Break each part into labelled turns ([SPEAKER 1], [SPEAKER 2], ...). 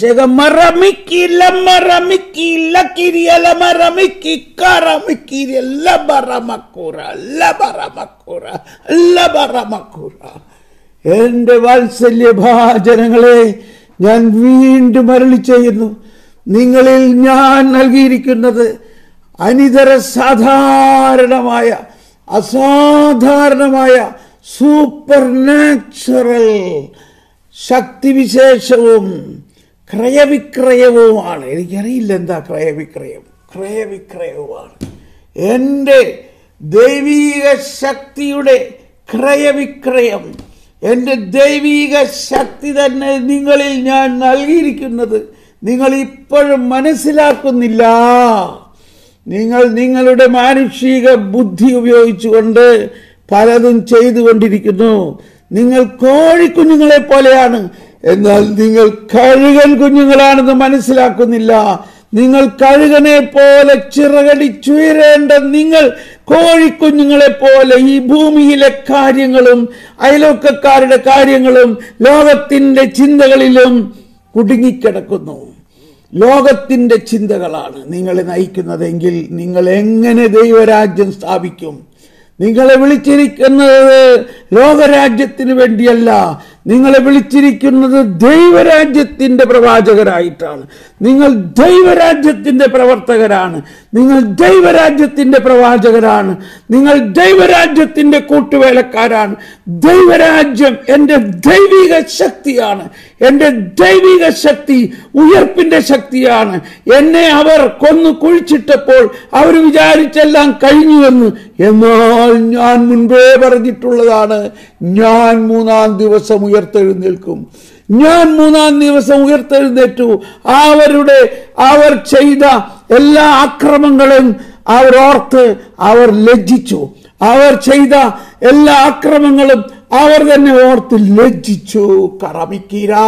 [SPEAKER 1] Shagamaramicky, lamaramiki, lakiria, lamaramiki, karamikiri, labaramakura, labaramakura, labaramakura. എന്റെ വാത്സല്യഭാചനങ്ങളെ ഞാൻ വീണ്ടും അരളി ചെയ്യുന്നു നിങ്ങളിൽ ഞാൻ നൽകിയിരിക്കുന്നത് അനിതര സാധാരണമായ അസാധാരണമായ സൂപ്പർ നാച്ചുറൽ ശക്തിവിശേഷവും ക്രയവിക്രയവുമാണ് എനിക്കറിയില്ല എന്താ ക്രയവിക്രയം ക്രയവിക്രയവുമാണ് എൻ്റെ ദൈവീക ശക്തിയുടെ ക്രയവിക്രയം എൻ്റെ ദൈവീക ശക്തി തന്നെ നിങ്ങളിൽ ഞാൻ നൽകിയിരിക്കുന്നത് നിങ്ങൾ ഇപ്പോഴും മനസ്സിലാക്കുന്നില്ല നിങ്ങൾ നിങ്ങളുടെ മാനുഷിക ബുദ്ധി ഉപയോഗിച്ചുകൊണ്ട് പലതും ചെയ്തുകൊണ്ടിരിക്കുന്നു നിങ്ങൾ കോഴിക്കുഞ്ഞുങ്ങളെ പോലെയാണ് എന്നാൽ നിങ്ങൾ കഴുകൻ കുഞ്ഞുങ്ങളാണെന്ന് മനസ്സിലാക്കുന്നില്ല നിങ്ങൾ കഴുകനെ പോലെ ചിറകടിച്ചുയരേണ്ട നിങ്ങൾ കോഴിക്കുഞ്ഞുങ്ങളെ പോലെ ഈ ഭൂമിയിലെ കാര്യങ്ങളും അയലോക്കക്കാരുടെ കാര്യങ്ങളും ലോകത്തിന്റെ ചിന്തകളിലും കുടുങ്ങിക്കിടക്കുന്നു ലോകത്തിന്റെ ചിന്തകളാണ് നിങ്ങളെ നയിക്കുന്നതെങ്കിൽ നിങ്ങൾ എങ്ങനെ ദൈവരാജ്യം സ്ഥാപിക്കും നിങ്ങളെ വിളിച്ചിരിക്കുന്നത് ലോകരാജ്യത്തിന് വേണ്ടിയല്ല നിങ്ങളെ വിളിച്ചിരിക്കുന്നത് ദൈവരാജ്യത്തിന്റെ പ്രവാചകരായിട്ടാണ് നിങ്ങൾ ദൈവരാജ്യത്തിന്റെ പ്രവർത്തകരാണ് നിങ്ങൾ ദൈവരാജ്യത്തിന്റെ പ്രവാചകരാണ് നിങ്ങൾ ദൈവരാജ്യത്തിന്റെ കൂട്ടുവേലക്കാരാണ് ദൈവരാജ്യം എൻ്റെ ദൈവിക ശക്തിയാണ് എൻ്റെ ദൈവിക ശക്തി ഉയർപ്പിന്റെ ശക്തിയാണ് എന്നെ അവർ കൊന്നു കുഴിച്ചിട്ടപ്പോൾ അവർ വിചാരിച്ചെല്ലാം കഴിഞ്ഞുവെന്ന് എന്നാൽ ഞാൻ മുൻപേ പറഞ്ഞിട്ടുള്ളതാണ് ഞാൻ മൂന്നാം ദിവസം ഉയർത്തെഴുന്നേൽക്കും ഞാൻ മൂന്നാം ദിവസം ഉയർത്തെഴുന്നേറ്റു അവരുടെ അവർ ചെയ്ത എല്ലാ അക്രമങ്ങളും അവർ ഓർത്ത് അവർ ലജ്ജിച്ചു അവർ ചെയ്ത എല്ലാ അക്രമങ്ങളും അവർ തന്നെ ഓർത്ത് ലജ്ജിച്ചു കറമിക്കീരാ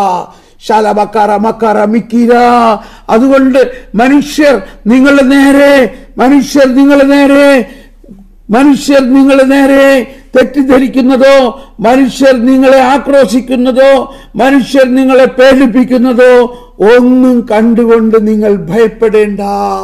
[SPEAKER 1] ശലമക്കറമക്കറമിക്കീര അതുകൊണ്ട് മനുഷ്യർ നിങ്ങളുടെ നേരെ മനുഷ്യർ നിങ്ങളുടെ നേരെ മനുഷ്യർ നിങ്ങളെ നേരെ തെറ്റിദ്ധരിക്കുന്നതോ മനുഷ്യർ നിങ്ങളെ ആക്രോശിക്കുന്നതോ മനുഷ്യർ നിങ്ങളെ പേടിപ്പിക്കുന്നതോ ഒന്നും കണ്ടുകൊണ്ട് നിങ്ങൾ ഭയപ്പെടേണ്ട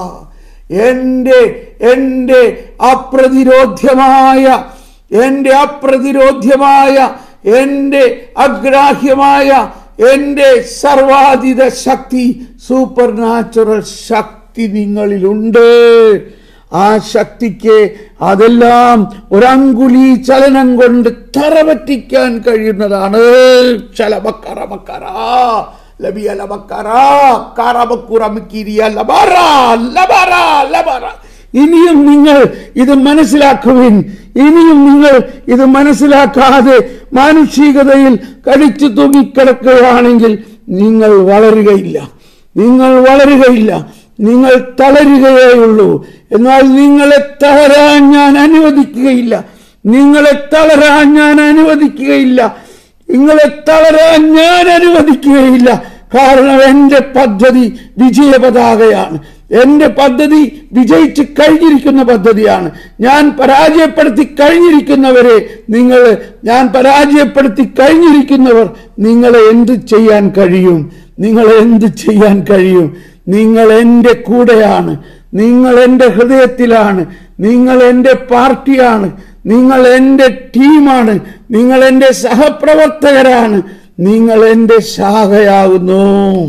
[SPEAKER 1] എന്റെ എന്റെ അപ്രതിരോധ്യമായ എന്റെ അപ്രതിരോധ്യമായ എന്റെ അഗ്രാഹ്യമായ എന്റെ സർവാധിത ശക്തി സൂപ്പർ നാച്ചുറൽ ശക്തി നിങ്ങളിലുണ്ട് ആ ശക്തിക്ക് അതെല്ലാം ഒരങ്കുലി ചലനം കൊണ്ട് തറപറ്റിക്കാൻ കഴിയുന്നതാണ് ചലമക്കറമക്കറ ലബിയ ലബക്കറ കറമക്കുറമിക്കിരിയ ലബറ ലബറ ലബറ ഇനിയും നിങ്ങൾ ഇത് മനസ്സിലാക്കുവിൻ ഇനിയും നിങ്ങൾ ഇത് മനസ്സിലാക്കാതെ മാനുഷികതയിൽ കടിച്ചു തൂങ്ങിക്കിടക്കുകയാണെങ്കിൽ നിങ്ങൾ വളരുകയില്ല നിങ്ങൾ വളരുകയില്ല നിങ്ങൾ തളരുകയേ ഉള്ളൂ എന്നാൽ നിങ്ങളെ തളരാൻ ഞാൻ അനുവദിക്കുകയില്ല നിങ്ങളെ തളരാൻ ഞാൻ അനുവദിക്കുകയില്ല നിങ്ങളെ തളരാൻ ഞാൻ അനുവദിക്കുകയില്ല കാരണം എന്റെ പദ്ധതി വിജയ പതാകയാണ് എന്റെ പദ്ധതി വിജയിച്ച് കഴിഞ്ഞിരിക്കുന്ന പദ്ധതിയാണ് ഞാൻ പരാജയപ്പെടുത്തി കഴിഞ്ഞിരിക്കുന്നവരെ നിങ്ങൾ ഞാൻ പരാജയപ്പെടുത്തി കഴിഞ്ഞിരിക്കുന്നവർ നിങ്ങളെ എന്ത് ചെയ്യാൻ കഴിയും നിങ്ങളെ എന്ത് ചെയ്യാൻ കഴിയും നിങ്ങൾ എൻ്റെ കൂടെയാണ് നിങ്ങൾ എൻ്റെ ഹൃദയത്തിലാണ് നിങ്ങൾ എൻ്റെ പാർട്ടിയാണ് നിങ്ങൾ എൻ്റെ ടീമാണ് നിങ്ങൾ എൻ്റെ സഹപ്രവർത്തകരാണ് നിങ്ങൾ എൻ്റെ ശാഖയാകുന്നു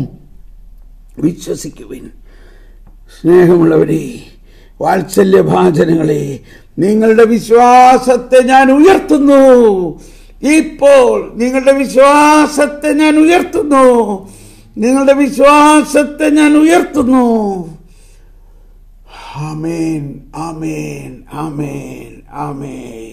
[SPEAKER 1] വിശ്വസിക്കുവിൻ സ്നേഹമുള്ളവരെ വാത്സല്യഭാചനങ്ങളെ നിങ്ങളുടെ വിശ്വാസത്തെ ഞാൻ ഉയർത്തുന്നു ഇപ്പോൾ നിങ്ങളുടെ വിശ്വാസത്തെ ഞാൻ ഉയർത്തുന്നു നിങ്ങളുടെ വിശ്വാസത്തെ ഞാൻ ഉയർത്തുന്നു ആമേൻ ആമേൻ ആമേൻ ആമേൻ